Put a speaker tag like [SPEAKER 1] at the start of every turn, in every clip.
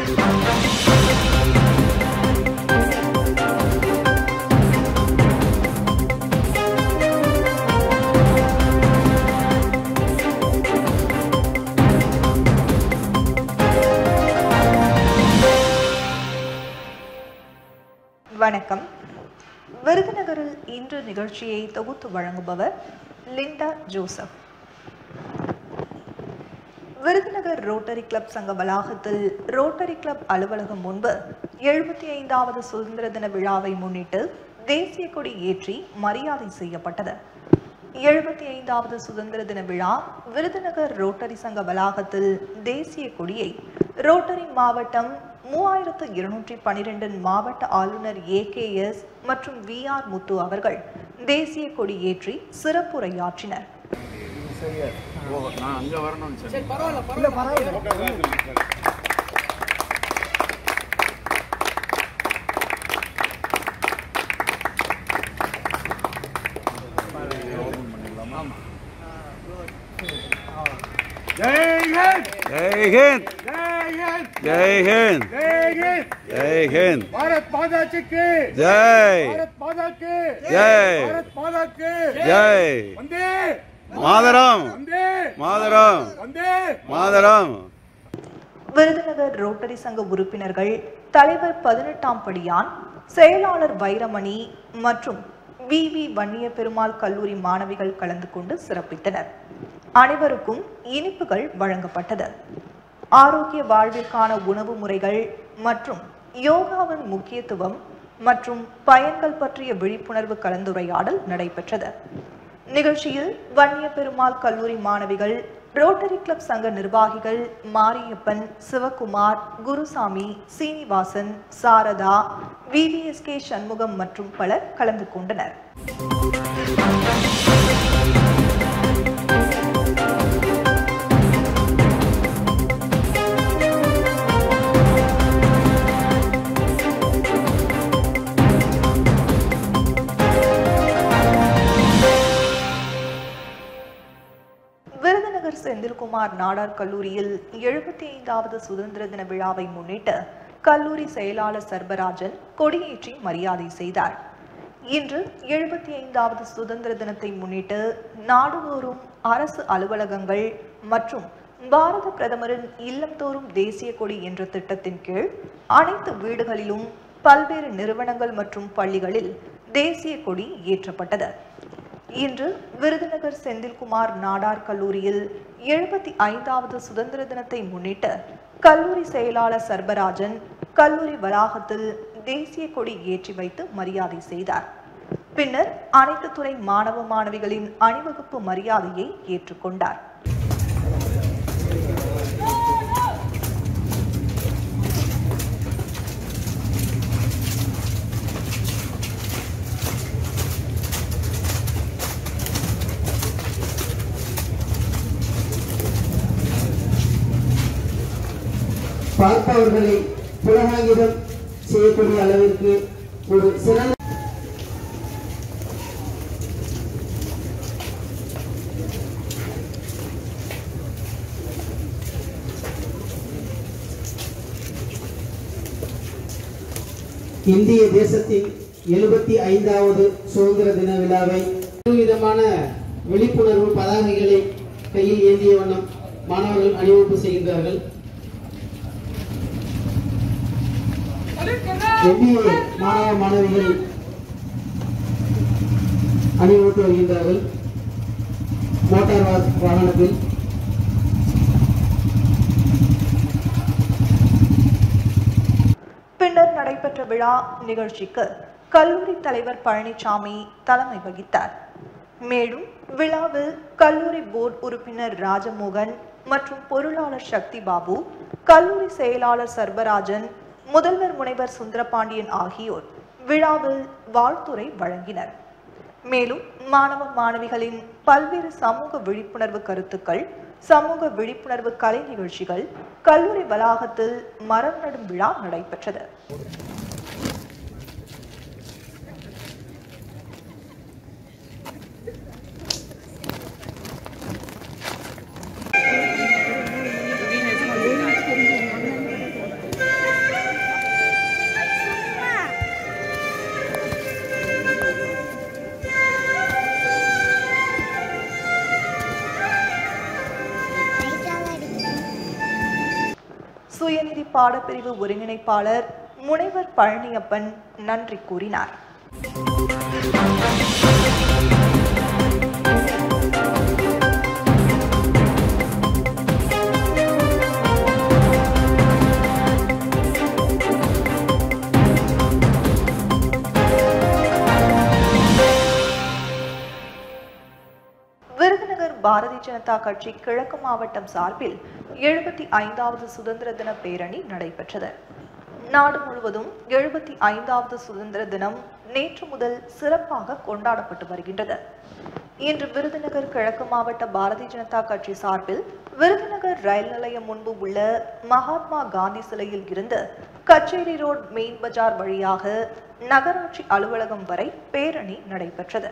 [SPEAKER 1] வணக்கம் விருதுநகரில் இன்று நிகழ்ச்சியை தொகுத்து வழங்குபவர் Linda Joseph Virudhunagar rotary club சங்க வளாகத்தில் ரோட்டரி கிளப் அலுவலகம் முன்பு எழுபத்தி ஐந்தாவது சுதந்திர தின விழாவை முன்னிட்டு தேசிய கொடி ஏற்றி மரியாதை செய்யப்பட்டது எழுபத்தி ஐந்தாவது சுதந்திர தின விழா விருதுநகர் ரோட்டரி சங்க வளாகத்தில் தேசிய கொடியை ரோட்டரி மாவட்டம் மூவாயிரத்து இருநூற்றி பனிரெண்டின் மாவட்ட ஆளுநர் ஏகேஎஸ் மற்றும் வி ஆர் முத்து அவர்கள் தேசிய கொடி ஏற்றி சிறப்புரையாற்றினர்
[SPEAKER 2] ஓ நான் அங்க வரணும்னு சொல்லி ஜெய் ஹிந்த்
[SPEAKER 3] जय हिंद
[SPEAKER 2] ஜெய் ஹிந்த்
[SPEAKER 3] जय हिंद
[SPEAKER 2] ஜெய்
[SPEAKER 3] जय
[SPEAKER 2] ஹிந்த்
[SPEAKER 3] हिंद
[SPEAKER 2] भारत माता की की
[SPEAKER 3] जय
[SPEAKER 2] भारत माता की
[SPEAKER 3] जय
[SPEAKER 2] भारत माता की
[SPEAKER 3] जय
[SPEAKER 2] वंदे
[SPEAKER 3] मातरम
[SPEAKER 2] वंदे
[SPEAKER 3] मातरम
[SPEAKER 2] वंदे
[SPEAKER 3] मातरम
[SPEAKER 1] விருதுநகர் ரோட்டரி சங்க உறுப்பினர்கள் தலைவர் பதினெட்டாம் படியான் செயலாளர் வைரமணி மற்றும் வி வி வன்னிய பெருமாள் கல்லூரி மாணவிகள் கலந்து கொண்டு சிறப்பித்தனர் அனைவருக்கும் இனிப்புகள் வழங்கப்பட்டது ஆரோக்கிய வாழ்விற்கான உணவு முறைகள் மற்றும் யோகாவின் முக்கியத்துவம் மற்றும் பயன்கள் பற்றிய விழிப்புணர்வு கலந்துரையாடல் நடைபெற்றது நிகழ்ச்சியில் வன்னிய பெருமாள் கல்லூரி மாணவிகள் ரோட்டரி கிளப் சங்க நிர்வாகிகள் மாரியப்பன் சிவகுமார் குருசாமி சீனிவாசன் சாரதா விவிஎஸ்கே சண்முகம் மற்றும் பலர் கலந்து கொண்டனர் விருதுநகர் செந்தில்குமார் நாடார் கல்லூரியில் எழுபத்தி ஐந்தாவது சுதந்திர தின விழாவை முன்னிட்டு கல்லூரி செயலாளர் சர்பராஜன் கொடியேற்றி மரியாதை செய்தார் இன்று எழுபத்தி ஐந்தாவது சுதந்திர தினத்தை முன்னிட்டு நாடுதோறும் அரசு அலுவலகங்கள் மற்றும் பாரத பிரதமரின் இல்லம்தோறும் தேசிய கொடி என்ற திட்டத்தின் கீழ் அனைத்து வீடுகளிலும் பல்வேறு நிறுவனங்கள் மற்றும் பள்ளிகளில் தேசிய கொடி ஏற்றப்பட்டது இன்று விருதுநகர் செந்தில்குமார் நாடார் கல்லூரியில் எழுபத்தி ஐந்தாவது சுதந்திர தினத்தை முன்னிட்டு கல்லூரி செயலாளர் சர்பராஜன் கல்லூரி வளாகத்தில் தேசிய கொடி ஏற்றி வைத்து மரியாதை செய்தார் பின்னர் அனைத்து துறை மாணவ மாணவிகளின் அணிவகுப்பு மரியாதையை ஏற்றுக்கொண்டார்
[SPEAKER 4] பார்ப்பவர்களை புலகாங்கிதம் செய்யக்கூடிய அளவிற்கு ஒரு சிறந்த இந்திய தேசத்தின் எழுபத்தி ஐந்தாவது சுதந்திர தின விழாவை விதமான விழிப்புணர்வு பதாகைகளை கையில் ஏந்திய வண்ணம் மாணவர்கள் அணிவகுப்பு செய்கின்றார்கள் எம்பிஏ மாணவ மாணவிகள் அணிவகுத்து வருகின்றார்கள் மோட்டார் வா- வாகனத்தில்
[SPEAKER 1] பின்னர் நடைபெற்ற விழா நிகழ்ச்சிக்கு கல்லூரி தலைவர் பழனிசாமி தலைமை வகித்தார் மேலும் விழாவில் கல்லூரி போர்டு உறுப்பினர் ராஜமோகன் மற்றும் பொருளாளர் சக்தி பாபு கல்லூரி செயலாளர் சர்வராஜன் முதல்வர் முனைவர் சுந்தரபாண்டியன் ஆகியோர் விழாவில் வாழ்த்துரை வழங்கினர் மேலும் மாணவ மாணவிகளின் பல்வேறு சமூக விழிப்புணர்வு கருத்துக்கள் சமூக விழிப்புணர்வு கலை நிகழ்ச்சிகள் கல்லூரி வளாகத்தில் மரம் நடும் விழா நடைபெற்றது சுயநிதி பாடப்பிரிவு ஒருங்கிணைப்பாளர் முனைவர் பழனியப்பன் நன்றி கூறினார் விருதுநகர் பாரதிய ஜனதா கட்சி கிழக்கு மாவட்டம் சார்பில் எழுபத்தி ஐந்தாவது சுதந்திர தின பேரணி நடைபெற்றது நாடு முழுவதும் எழுபத்தி ஐந்தாவது சுதந்திர தினம் நேற்று முதல் சிறப்பாக கொண்டாடப்பட்டு வருகின்றது இன்று விருதுநகர் கிழக்கு மாவட்ட பாரதிய ஜனதா கட்சி சார்பில் விருதுநகர் ரயில் நிலையம் முன்பு உள்ள மகாத்மா காந்தி சிலையில் இருந்து கச்சேரி ரோட் மெயின் பஜார் வழியாக நகராட்சி அலுவலகம் வரை பேரணி நடைபெற்றது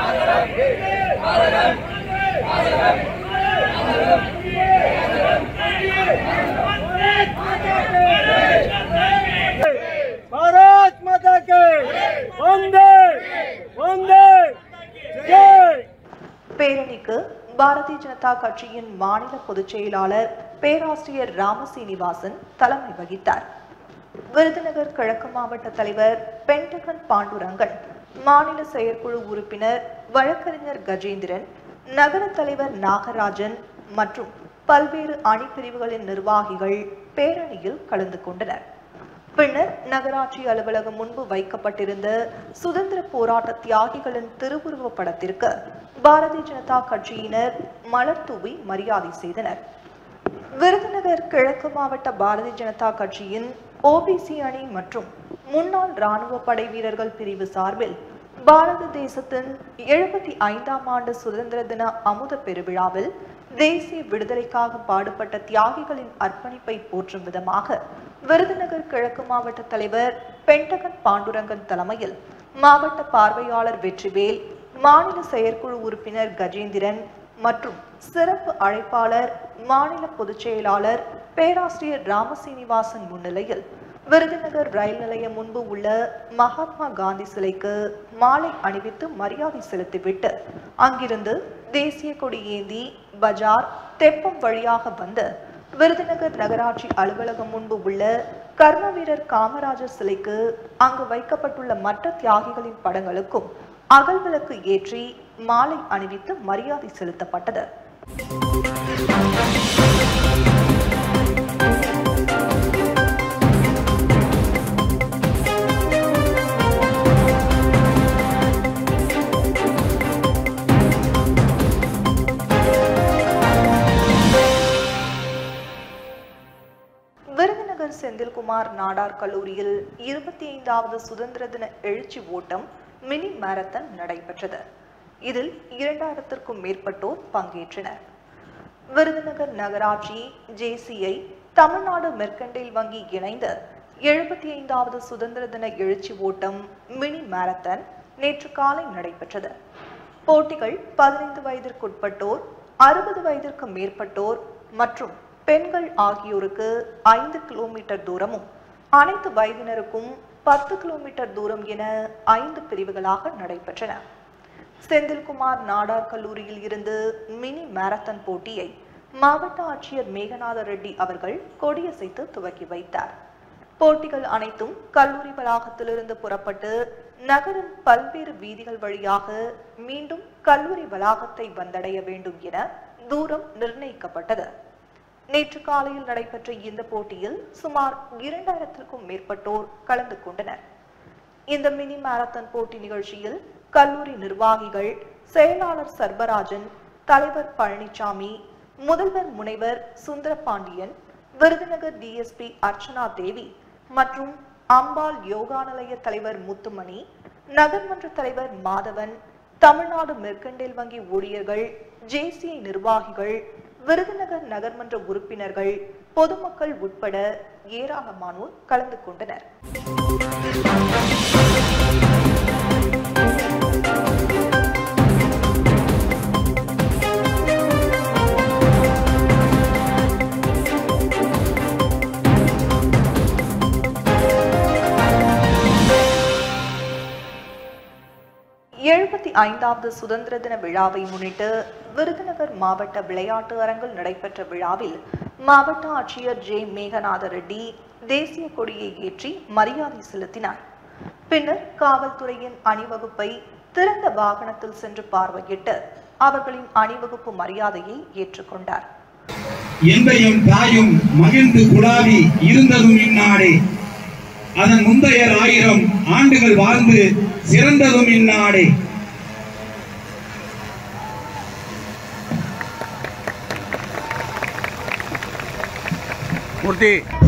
[SPEAKER 5] भारत माता के वंदे वंदे जय
[SPEAKER 1] பேரணிக்கு பாரதிய ஜனதா கட்சியின் மாநில பொதுச் செயலாளர் பேராசிரியர் ராமசீனிவாசன் தலைமை வகித்தார் விருதுநகர் கிழக்கு மாவட்ட தலைவர் பென்டகன் பாண்டுரங்கன் மாநில செயற்குழு உறுப்பினர் வழக்கறிஞர் கஜேந்திரன் நகர தலைவர் நாகராஜன் மற்றும் பல்வேறு அணிப்பிரிவுகளின் நிர்வாகிகள் பேரணியில் கலந்து கொண்டனர் பின்னர் நகராட்சி அலுவலகம் முன்பு வைக்கப்பட்டிருந்த சுதந்திர போராட்ட தியாகிகளின் திருவுருவ படத்திற்கு பாரதிய ஜனதா கட்சியினர் மலர் தூவி மரியாதை செய்தனர் விருதுநகர் கிழக்கு மாவட்ட பாரதிய ஜனதா கட்சியின் ஓபிசி அணி மற்றும் முன்னாள் ராணுவ படை வீரர்கள் பிரிவு சார்பில் பாரத தேசத்தின் எழுபத்தி ஐந்தாம் ஆண்டு சுதந்திர தின அமுத பெருவிழாவில் தேசிய விடுதலைக்காக பாடுபட்ட தியாகிகளின் அர்ப்பணிப்பை போற்றும் விதமாக விருதுநகர் கிழக்கு மாவட்ட தலைவர் பென்டகன் பாண்டுரங்கன் தலைமையில் மாவட்ட பார்வையாளர் வெற்றிவேல் மாநில செயற்குழு உறுப்பினர் கஜேந்திரன் மற்றும் சிறப்பு அழைப்பாளர் மாநில பொதுச் செயலாளர் பேராசிரியர் ராமசீனிவாசன் முன்னிலையில் விருதுநகர் ரயில் நிலையம் முன்பு உள்ள மகாத்மா காந்தி சிலைக்கு மாலை அணிவித்து மரியாதை செலுத்திவிட்டு அங்கிருந்து தேசிய கொடி ஏந்தி பஜார் தெப்பம் வழியாக வந்து விருதுநகர் நகராட்சி அலுவலகம் முன்பு உள்ள கர்ம வீரர் காமராஜர் சிலைக்கு அங்கு வைக்கப்பட்டுள்ள மற்ற தியாகிகளின் படங்களுக்கும் அகல் விளக்கு ஏற்றி மாலை அணிவித்து மரியாதை செலுத்தப்பட்டது விருதுநகர் செந்தில்குமார் நாடார் கல்லூரியில் இருபத்தி ஐந்தாவது சுதந்திர தின எழுச்சி ஓட்டம் மினி மாரத்தான் நடைபெற்றது இதில் இரண்டாயிரத்திற்கும் மேற்பட்டோர் பங்கேற்றனர் விருதுநகர் நகராட்சி ஜேசிஐ தமிழ்நாடு மெர்கண்டைல் வங்கி இணைந்து எழுபத்தி ஐந்தாவது சுதந்திர தின எழுச்சி ஓட்டம் மினி மாரத்தான் நேற்று காலை நடைபெற்றது போட்டிகள் பதினைந்து வயதிற்குட்பட்டோர் அறுபது வயதிற்கு மேற்பட்டோர் மற்றும் பெண்கள் ஆகியோருக்கு ஐந்து கிலோமீட்டர் தூரமும் அனைத்து வயதினருக்கும் பத்து கிலோமீட்டர் தூரம் என ஐந்து பிரிவுகளாக நடைபெற்றன செந்தில்குமார் நாடார் கல்லூரியில் இருந்து மினி மாரத்தான் போட்டியை மாவட்ட ஆட்சியர் மேகநாத ரெட்டி அவர்கள் கொடியசைத்து துவக்கி வைத்தார் போட்டிகள் அனைத்தும் கல்லூரி வளாகத்திலிருந்து புறப்பட்டு நகரின் பல்வேறு வீதிகள் வழியாக மீண்டும் கல்லூரி வளாகத்தை வந்தடைய வேண்டும் என தூரம் நிர்ணயிக்கப்பட்டது நேற்று காலையில் நடைபெற்ற இந்த போட்டியில் சுமார் இரண்டாயிரத்திற்கும் மேற்பட்டோர் கலந்து கொண்டனர் இந்த மினி மாரத்தான் போட்டி நிகழ்ச்சியில் கல்லூரி நிர்வாகிகள் செயலாளர் சர்வராஜன் தலைவர் பழனிசாமி முதல்வர் முனைவர் சுந்தரபாண்டியன் விருதுநகர் டிஎஸ்பி அர்ச்சனா தேவி மற்றும் அம்பாள் யோகா நிலைய தலைவர் முத்துமணி நகர்மன்ற தலைவர் மாதவன் தமிழ்நாடு மெர்கண்டேல் வங்கி ஊழியர்கள் ஜேசிஐ நிர்வாகிகள் விருதுநகர் நகர்மன்ற உறுப்பினர்கள் பொதுமக்கள் உட்பட ஏராளமானோர் கலந்து கொண்டனர் எழுபத்தி ஐந்தாவது சுதந்திர தின விழாவை முன்னிட்டு விருதுநகர் மாவட்ட விளையாட்டு அரங்கில் நடைபெற்ற விழாவில் மாவட்ட ஆட்சியர் ஜே மேகநாத ரெட்டி தேசிய கொடியை ஏற்றி மரியாதை செலுத்தினார் பின்னர் காவல்துறையின் அணிவகுப்பை திறந்த வாகனத்தில் சென்று பார்வையிட்டு அவர்களின் அணிவகுப்பு மரியாதையை ஏற்றுக்கொண்டார்
[SPEAKER 6] எந்தையும் தாயும் மகிழ்ந்து குழாவி இருந்ததும் இந்நாடே அதன் முந்தையர் ஆயிரம் ஆண்டுகள் வாழ்ந்து சிறந்ததும் இந்நாடே
[SPEAKER 3] மூர்த்தி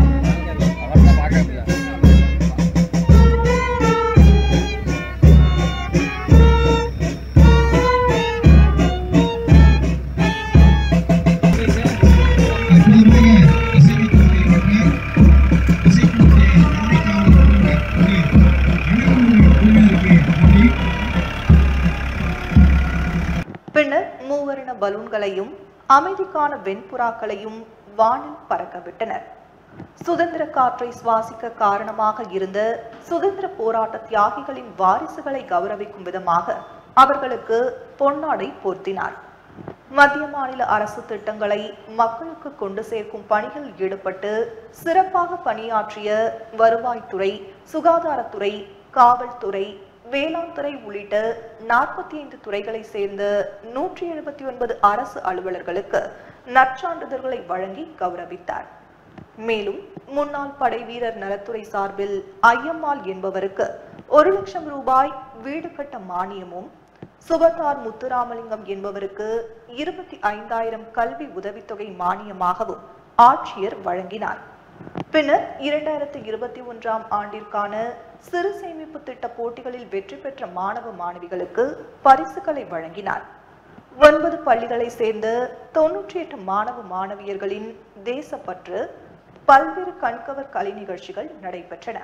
[SPEAKER 1] பின்னர் மூவர்ண பலூன்களையும் அமைதிக்கான வெண்புறாக்களையும் வானில் பறக்க விட்டனர் சுதந்திர காற்றை சுவாசிக்க காரணமாக இருந்த சுதந்திர போராட்ட தியாகிகளின் வாரிசுகளை கௌரவிக்கும் விதமாக அவர்களுக்கு பொன்னாடை போர்த்தினார் மத்திய மாநில அரசு திட்டங்களை மக்களுக்கு கொண்டு சேர்க்கும் பணியில் ஈடுபட்டு சிறப்பாக பணியாற்றிய வருவாய்த்துறை சுகாதாரத்துறை காவல்துறை வேளாண் துறை உள்ளிட்ட நாற்பத்தி ஐந்து துறைகளை சேர்ந்த நூற்றி எழுபத்தி ஒன்பது அரசு அலுவலர்களுக்கு நற்சான்றிதழ்களை வழங்கி கௌரவித்தார் மேலும் முன்னாள் படை வீரர் நலத்துறை சார்பில் ஐயம்மாள் என்பவருக்கு ஒரு லட்சம் ரூபாய் வீடு கட்ட மானியமும் சுபத்தார் முத்துராமலிங்கம் என்பவருக்கு இருபத்தி ஐந்தாயிரம் கல்வி உதவித்தொகை மானியமாகவும் ஆட்சியர் வழங்கினார் பின்னர் இரண்டாயிரத்தி இருபத்தி ஒன்றாம் ஆண்டிற்கான சிறு சேமிப்பு திட்ட போட்டிகளில் வெற்றி பெற்ற மாணவ மாணவிகளுக்கு பரிசுகளை வழங்கினார் ஒன்பது பள்ளிகளை சேர்ந்த தொன்னூற்றி எட்டு மாணவ மாணவியர்களின் தேசப்பற்று பல்வேறு கண்கவர் கலை நிகழ்ச்சிகள் நடைபெற்றன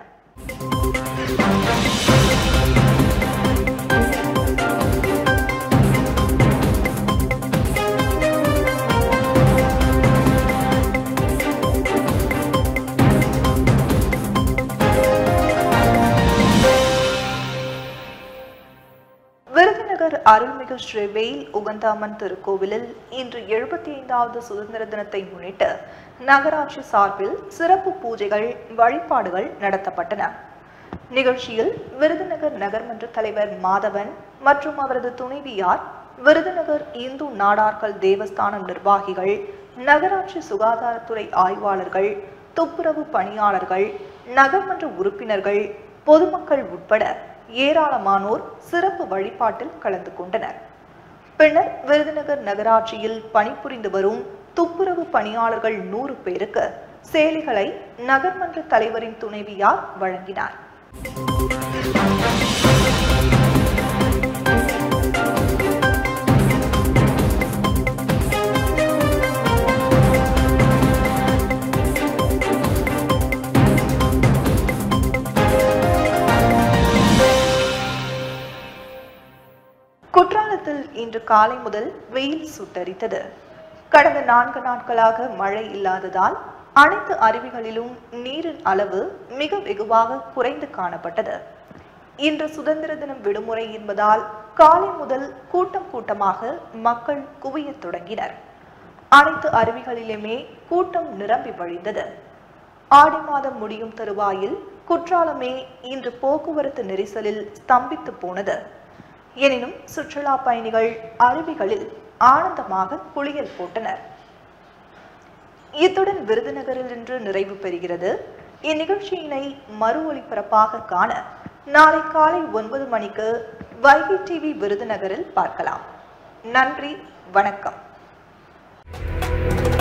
[SPEAKER 1] விருதுநகர் அருள்மிகு ஸ்ரீ வெயில் உகந்தாமன் திருக்கோவிலில் இன்று எழுபத்தி ஐந்தாவது சுதந்திர தினத்தை முன்னிட்டு நகராட்சி சார்பில் சிறப்பு பூஜைகள் வழிபாடுகள் நடத்தப்பட்டன நிகழ்ச்சியில் விருதுநகர் நகர்மன்ற தலைவர் மாதவன் மற்றும் அவரது துணைவியார் விருதுநகர் இந்து நாடார்கள் தேவஸ்தானம் நிர்வாகிகள் நகராட்சி சுகாதாரத்துறை ஆய்வாளர்கள் துப்புரவு பணியாளர்கள் நகர்மன்ற உறுப்பினர்கள் பொதுமக்கள் உட்பட ஏராளமானோர் சிறப்பு வழிபாட்டில் கலந்து கொண்டனர் பின்னர் விருதுநகர் நகராட்சியில் பணிபுரிந்து வரும் துப்புரவு பணியாளர்கள் நூறு பேருக்கு சேலைகளை நகர்மன்ற தலைவரின் துணைவியார் வழங்கினார் குற்றாலத்தில் இன்று காலை முதல் வெயில் சுட்டரித்தது கடந்த நான்கு நாட்களாக மழை இல்லாததால் அனைத்து அருவிகளிலும் நீரின் அளவு மிக வெகுவாக குறைந்து காணப்பட்டது இன்று சுதந்திர தினம் விடுமுறை என்பதால் காலை முதல் கூட்டம் கூட்டமாக மக்கள் குவியத் தொடங்கினர் அனைத்து அருவிகளிலுமே கூட்டம் நிரம்பி வழிந்தது ஆடி மாதம் முடியும் தருவாயில் குற்றாலமே இன்று போக்குவரத்து நெரிசலில் ஸ்தம்பித்து போனது எனினும் சுற்றுலா பயணிகள் அருவிகளில் ஆனந்தமாக குளியல் போட்டனர் இத்துடன் விருதுநகரில் இன்று நிறைவு பெறுகிறது இந்நிகழ்ச்சியினை மறு ஒளிபரப்பாக காண நாளை காலை ஒன்பது மணிக்கு வைகை டிவி விருதுநகரில் பார்க்கலாம் நன்றி வணக்கம்